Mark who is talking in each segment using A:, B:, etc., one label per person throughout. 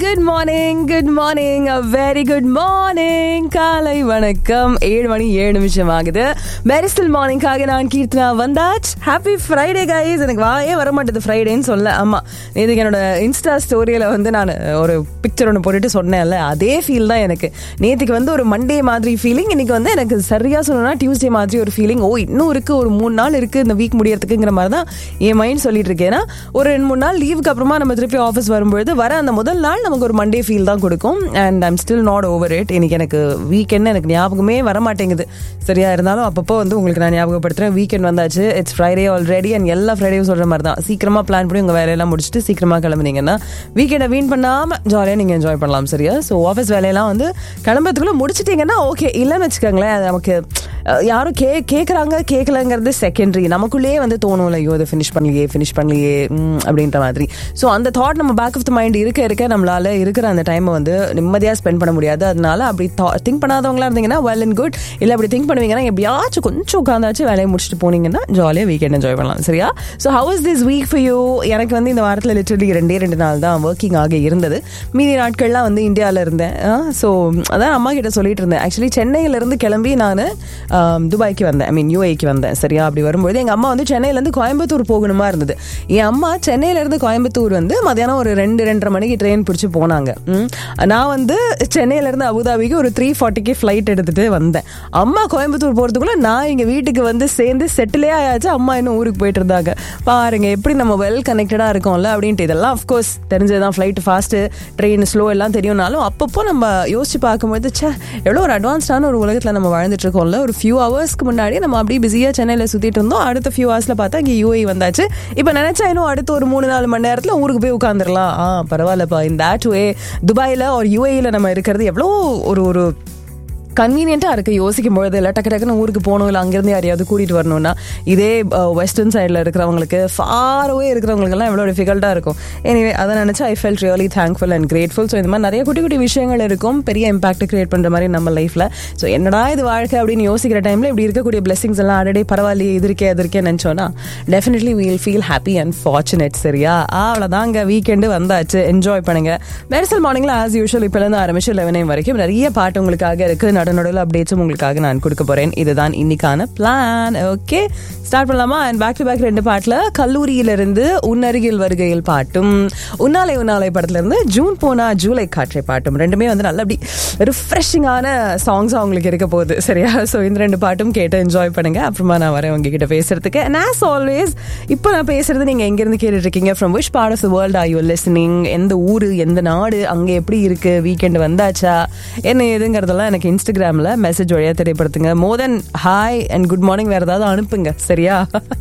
A: Good morning good morning very good morning காலை வணக்கம் ஏழு மணி ஏழு நிமிஷம் ஆகுது மெரிசல் மார்னிங்காக நான் கீர்த்தனா வந்தாச் ஹாப்பி ஃப்ரைடே கைஸ் எனக்கு வாயே வர மாட்டேது ஃப்ரைடேன்னு சொல்ல ஆமா இதுக்கு என்னோட இன்ஸ்டா ஸ்டோரியில வந்து நான் ஒரு பிக்சர் ஒன்று போட்டுட்டு சொன்னேன்ல அதே ஃபீல் தான் எனக்கு நேற்றுக்கு வந்து ஒரு மண்டே மாதிரி ஃபீலிங் இன்னைக்கு வந்து எனக்கு சரியா சொல்லணும்னா டியூஸ்டே மாதிரி ஒரு ஃபீலிங் ஓ இன்னும் இருக்கு ஒரு மூணு நாள் இருக்கு இந்த வீக் முடியறதுக்குங்கிற மாதிரி தான் என் மைண்ட் சொல்லிட்டு இருக்கேன் ஏன்னா ஒரு ரெண்டு மூணு நாள் லீவுக்கு அப்புறமா நம்ம திருப்பி ஆஃபீஸ் வரும்பொழுது வர அந்த முதல் நாள் நமக்கு ஒரு மண்டே ஃபீல் தான் கொடுக்கும் and I'm still not over it இன்னைக்கு எனக்கு வீக்கெண்ட் எனக்கு ஞாபகமே வர மாட்டேங்குது சரியா இருந்தாலும் அப்பப்போ வந்து உங்களுக்கு நான் ஞாபகப்படுத்துறேன் வீக்கெண்ட் வந்தாச்சு இட்ஸ் ஃப்ரைடே ஆல்ரெடி அண்ட் எல்லா ஃப்ரைடேயும் சொல்ற மாதிரி தான் சீக்கிரமா பிளான் பண்ணி உங்க வேலையெல்லாம் முடிச்சுட்டு சீக்கிரமா கிளம்புனீங்கன்னா வீக்கெண்டை வீண் பண்ணாம ஜாலியாக நீங்க என்ஜாய் பண்ணலாம் சரியா ஸோ ஆஃபீஸ் வேலையெல்லாம் வந்து கிளம்புறதுக்குள்ள முடிச்சிட்டீங்கன்னா ஓகே இல்லைன்னு வச்சுக்கோங்களேன் அது நமக்கு அஹ், யாரும் கே கேட்குறாங்க கேட்கலங்கிறது செகண்டரி நமக்குள்ளேயே வந்து தோணும்ல ஐயோ இதை ஃபினிஷ் பண்ணலையே ஃபினிஷ் பண்ணலையே ம், அப்படின்ற மாதிரி ஸோ அந்த தாட் நம்ம பேக் ஆஃப் த மைண்ட் இருக்க இருக்க நம்மளால இருக்கிற அந்த டைமை வந்து நிம்மதியாக ஸ்பெண்ட் பண்ண முடியாது அதனால அப்படி திங்க் பண்ணாதவங்களா இருந்தீங்கன்னா வெல் அண்ட் குட் இல்லை அப்படி திங்க் பண்ணுவீங்கன்னா எப்படியாச்சும் கொஞ்சம் உட்காந்தாச்சும் வேலையை முடிச்சுட்டு போனீங்கன்னா ஜாலியாக வீக்கெண்ட் என்ஜாய் பண்ணலாம் சரியா so how is this week for you எனக்கு வந்து இந்த வாரத்தில் லிட்டரலி ரெண்டே ரெண்டு நாள் தான் ஒர்க்கிங் ஆக இருந்தது மீதி நாட்கள்லாம் வந்து இந்தியாவில் இருந்தேன் ஸோ அதான் அம்மா கிட்ட சொல்லிட்டு இருந்தேன் ஆக்சுவலி சென்னையிலேருந்து கிளம்பி நான் துபாய்க்கு வந்தேன் ஐ மீன் யூஏக்கு வந்தேன் சரியா அப்படி வரும்போது எங்கள் அம்மா வந்து சென்னையிலேருந்து கோயம்புத்தூர் போகணுமா இருந்தது என் அம்மா சென்னையிலேருந்து கோயம்புத்தூர் வந்து மதியானம் ஒரு ரெண்டு ரெண்டரை மணிக்கு ட்ரெயின் பிடிச்சி போனாங்க ம். நான் வந்து சென்னையிலேருந்து அபுதாபிக்கு ஒரு த்ரீ ஃபார்ட்டிக்கு ஃப்ளைட் எடுத்துகிட்டு வந்தேன் அம்மா கோயம்புத்தூர் போகிறதுக்குள்ள நான் இங்கே வீட்டுக்கு வந்து சேர்ந்து செட்டிலே ஆயாச்சு அம்மா இன்னும் ஊருக்கு போயிட்டு இருந்தாங்க பாருங்க எப்படி நம்ம வெல் கனெக்டடாக இருக்கோம்ல அப்படின்ட்டு இதெல்லாம் அஃப்கோர்ஸ் தெரிஞ்சதுதான் ஃப்ளைட் ஃபாஸ்ட்டு ட்ரெயின் ஸ்லோ எல்லாம் தெரியும்னாலும் அப்பப்போ நம்ம யோசிச்சு பார்க்கும்போது ச்சே எவ்வளோ ஒரு அட்வான்ஸ்டான ஒரு உலகத்தில் நம்ம வாழ்ந்துட்டு இருக்கோம்ல ஒரு ஃபியூ ஹவர்ஸ்க்கு முன்னாடி நம்ம அப்படியே பிஸியாக சென்னையில் சுற்றிட்டு இருந்தோம் அடுத்த ஃபியூ ஹவர்ஸில் பார்த்தா இங்கே யூஏ வந்தாச்சு இப்போ நினச்சா இன்னும் அடுத்த ஒரு மூணு நாலு மணி நேரத்தில் ஊருக்கு போய் உட்காந்துடலாம் ஆ பரவாயில்லப்பா இந்த ஆட் வே துபாயில் ஒரு யூஏயில் நம்ம இருக்கிறது எவ்வளோ ஒரு ஒரு கன்வீனியண்ட்டாக இருக்குது யோசிக்கும் பொழுது இல்லை டக்கு டக்குன்னு ஊருக்கு போகணும் இல்லை அங்கேருந்து யாரையாவது கூட்டிகிட்டு வரணும்னா இதே வெஸ்டர்ன் சைடில் இருக்கிறவங்களுக்கு ஃபாரவே இருக்கிறவங்களுக்கெல்லாம் எவ்வளோ டிஃபிகல்ட்டாக இருக்கும் எனிவே அதை நினச்சா I felt really thankful and grateful so இந்த மாதிரி நிறைய குட்டி குட்டி விஷயங்கள் இருக்கும் பெரிய இம்பாக்ட் கிரியேட் பண்ணுற மாதிரி நம்ம லைஃப்பில் ஸோ என்னடா இது வாழ்க்கை அப்படின்னு யோசிக்கிற டைமில் இப்படி இருக்கக்கூடிய பிளெஸிங்ஸ் எல்லாம் அடடே பரவாயில்லையே இது இருக்கே அது இருக்கே நினச்சோன்னா definitely we'll feel happy and fortunate சரியா அவ்வளோதாங்க வீக்கெண்டு வந்தாச்சு என்ஜாய் பண்ணுங்க மெரிசல் மார்னிங்கில் ஆஸ் யூஷுவல் இப்போலேருந்து ஆரம்பிச்சு லெவனையும் வரைக்கும் நிறைய பாட்டு உங்களுக்காக இருக்குது நடு நடுவில் அப்டேட்ஸும் உங்களுக்காக நான் கொடுக்க போகிறேன் இதுதான் இன்னைக்கான பிளான் ஓகே ஸ்டார்ட் பண்ணலாமா அண்ட் பேக் டு பேக் ரெண்டு பாட்டில் கல்லூரியிலிருந்து உன்னருகில் வருகையில் பாட்டும் உன்னாலை உன்னாலை படத்துலேருந்து ஜூன் போனா ஜூலை காற்றை பாட்டும் ரெண்டுமே வந்து நல்ல அப்படி ரிஃப்ரெஷிங்கான சாங்ஸாக உங்களுக்கு இருக்க போகுது சரியா ஸோ இந்த ரெண்டு பாட்டும் கேட்டு என்ஜாய் பண்ணுங்க அப்புறமா நான் வரேன் உங்ககிட்ட பேசுறதுக்கு and as ஆல்வேஸ் இப்போ நான் பேசுறது நீங்கள் எங்கேருந்து கேட்டுட்டு இருக்கீங்க from which part of the world are you listening எந்த ஊர் எந்த நாடு அங்கே எப்படி இருக்கு வீக்கெண்ட் வந்தாச்சா என்ன ஏதுங்கிறதெல்லாம் எனக்கு இன்ஸ்டாகிராமில் மெசேஜ் வழியாக தெரியப்படுத்துங்க more than hi and good morning வேறு ஏதாவது அனுப்புங்க சரியா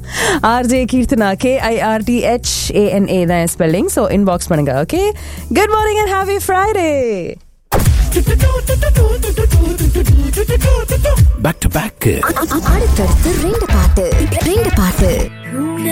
A: RJ Keerthana K I R T H A N A தான் ஸ்பெல்லிங் ஸோ இன்பாக்ஸ் பண்ணுங்க okay good morning and happy Friday
B: back to back
C: அடுத்தடுத்து ரெண்டு பாட்டு